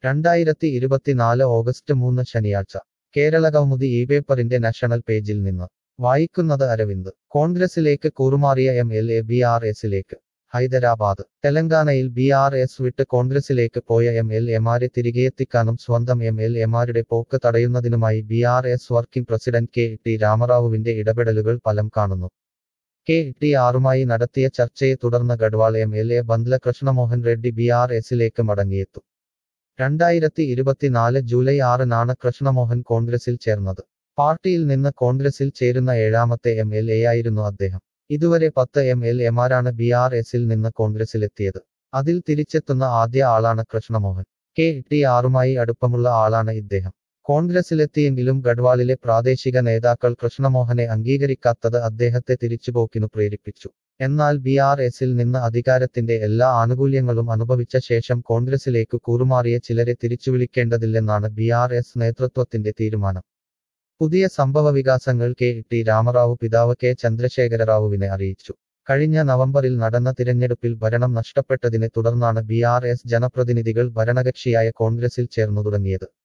രണ്ടായിരത്തി ഇരുപത്തിനാല് ഓഗസ്റ്റ് മൂന്ന് ശനിയാഴ്ച കേരള കൗമുദി ഈ പേപ്പറിന്റെ നാഷണൽ പേജിൽ നിന്ന് വായിക്കുന്നത് അരവിന്ദ് കോൺഗ്രസിലേക്ക് കൂറുമാറിയ M L A B R എസിലേക്ക് ഹൈദരാബാദ് തെലങ്കാനയിൽ ബി ആർ എസ് വിട്ട് കോൺഗ്രസിലേക്ക് പോയ എം എൽ എമാരെ തിരികെയെത്തിക്കാനും സ്വന്തം എം എൽ എമാരുടെ പോക്ക് തടയുന്നതിനുമായി B R S working president K T രാമറാവുവിന്റെ ഇടപെടലുകൾ ഫലം കാണുന്നു കെ ടി ആറുമായി നടത്തിയ ചർച്ചയെ തുടർന്ന് Gadwal M L A Bandla Krishnamohan Reddy B R എസിലേക്ക് മടങ്ങിയെത്തും രണ്ടായിരത്തി ഇരുപത്തിനാല് ജൂലൈ ആറിനാണ് കൃഷ്ണമോഹൻ കോൺഗ്രസിൽ ചേർന്നത് പാർട്ടിയിൽ നിന്ന് കോൺഗ്രസിൽ ചേരുന്ന ഏഴാമത്തെ എം എൽ എ ആയിരുന്നു അദ്ദേഹം ഇതുവരെ പത്ത് എം എൽ എമാരാണ് ബി ആർ എസിൽ നിന്ന് കോൺഗ്രസിലെത്തിയത് അതിൽ തിരിച്ചെത്തുന്ന ആദ്യ ആളാണ് കൃഷ്ണമോഹൻ കെ ടി ആറുമായി അടുപ്പമുള്ള ആളാണ് ഇദ്ദേഹം കോൺഗ്രസിലെത്തിയെങ്കിലും ഗഡ്വാളിലെ പ്രാദേശിക നേതാക്കൾ കൃഷ്ണമോഹനെ അംഗീകരിക്കാത്തത് അദ്ദേഹത്തെ തിരിച്ചുപോക്കിനു പ്രേരിപ്പിച്ചു എന്നാൽ ബി ആർ എസിൽ നിന്ന് അധികാരത്തിന്റെ എല്ലാ ആനുകൂല്യങ്ങളും അനുഭവിച്ച ശേഷം കോൺഗ്രസിലേക്ക് കൂറുമാറിയ ചിലരെ തിരിച്ചുവിളിക്കേണ്ടതില്ലെന്നാണ് ബി ആർ എസ് നേതൃത്വത്തിന്റെ തീരുമാനം പുതിയ സംഭവവികാസങ്ങൾ കെ ടി രാമറാവു പിതാവ് കെ ചന്ദ്രശേഖരറാവുവിനെ അറിയിച്ചു കഴിഞ്ഞ നവംബറിൽ നടന്ന തിരഞ്ഞെടുപ്പിൽ ഭരണം നഷ്ടപ്പെട്ടതിനെ തുടർന്നാണ് ബി ആർ എസ് ജനപ്രതിനിധികൾ ഭരണകക്ഷിയായ കോൺഗ്രസിൽ ചേർന്നു തുടങ്ങിയത്